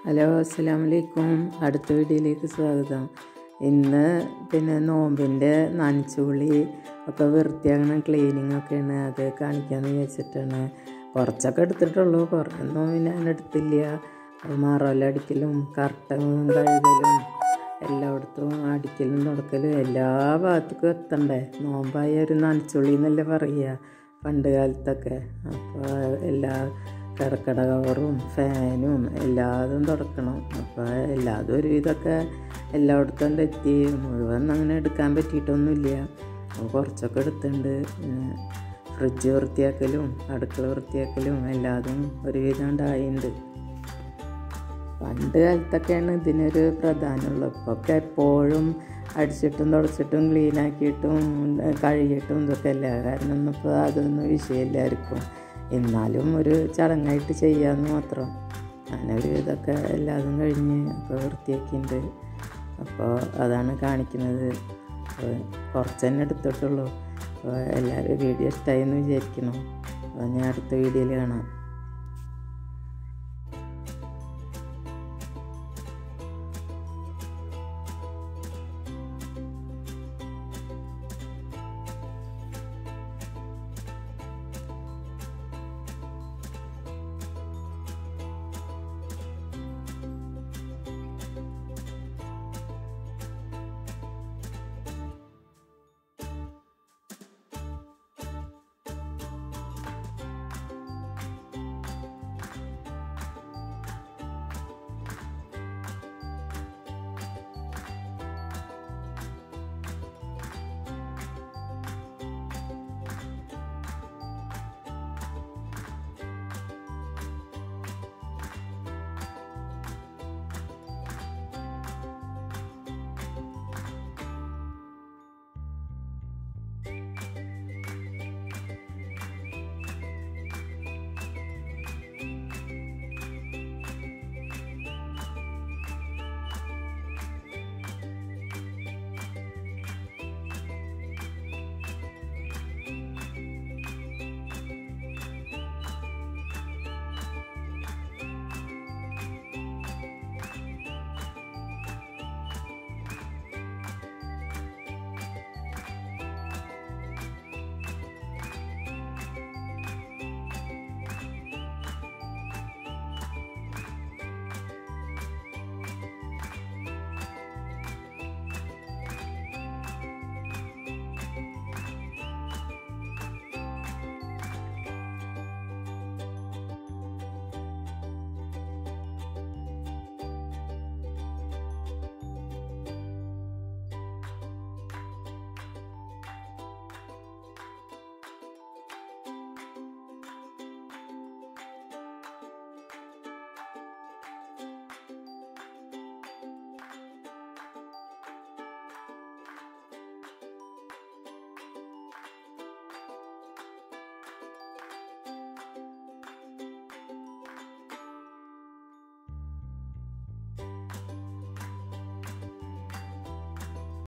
hello അസ്സാം വലൈക്കും അടുത്ത വീഡിയോയിലേക്ക് സ്വാഗതം ഇന്ന് പിന്നെ നോമ്പിൻ്റെ നനച്ചുള്ളി ഒക്കെ വൃത്തിയാകണം ക്ലീനിങ് ഒക്കെയാണ് അത് കാണിക്കാമെന്ന് വിചാരിച്ചിട്ടാണ് കുറച്ചൊക്കെ എടുത്തിട്ടുള്ളൂ കുറേയൊന്നും ഞാൻ എടുത്തില്ല അത് മറലടിക്കലും കർട്ടനും കഴുകലും എല്ലായിടത്തും അടിക്കലും തുടക്കലും എല്ലാ ഭാഗത്തേക്കും എത്തണ്ടേ നോമ്പായ ഒരു നനച്ചുള്ളി എന്നല്ലേ പറയുക പണ്ട് കാലത്തൊക്കെ അപ്പോൾ എല്ലാ കിടക്കട കവറും ഫാനും എല്ലാതും തുടക്കണം അപ്പോൾ എല്ലാതും ഒരുവിധമൊക്കെ എല്ലായിടത്തും എത്തി മുഴുവൻ അങ്ങനെ എടുക്കാൻ പറ്റിയിട്ടൊന്നുമില്ല അപ്പോൾ കുറച്ചൊക്കെ എടുത്തിട്ടുണ്ട് പിന്നെ ഫ്രിഡ്ജ് വൃത്തിയാക്കലും അടുക്കള വൃത്തിയാക്കലും എല്ലാതും ഒരുവിധം ഉണ്ടായിട്ടുണ്ട് പണ്ട് കാലത്തൊക്കെയാണ് ഇതിനൊരു പ്രാധാന്യമുള്ളത് ഇപ്പൊക്കെ എപ്പോഴും അടിച്ചിട്ടും തുടച്ചിട്ടും ക്ലീനാക്കിയിട്ടും കഴുകിയിട്ടും ഇതൊക്കെ അല്ല കാരണം ഇന്നിപ്പോൾ അതൊന്നും വിഷയമില്ല ആർക്കും എന്നാലും ഒരു ചടങ്ങായിട്ട് ചെയ്യാമെന്ന് മാത്രം ഞാനൊരു ഇതൊക്കെ എല്ലാതും കഴിഞ്ഞ് ഒക്കെ വൃത്തിയാക്കിയിട്ടുണ്ട് അപ്പോൾ അതാണ് കാണിക്കുന്നത് കുറച്ച് തന്നെ എടുത്തിട്ടുള്ളൂ അപ്പോൾ എല്ലാവരും വീഡിയോ ഇഷ്ടമായി എന്ന് വിചാരിക്കണം അപ്പോൾ ഞാൻ അടുത്ത വീഡിയോയിൽ കാണാം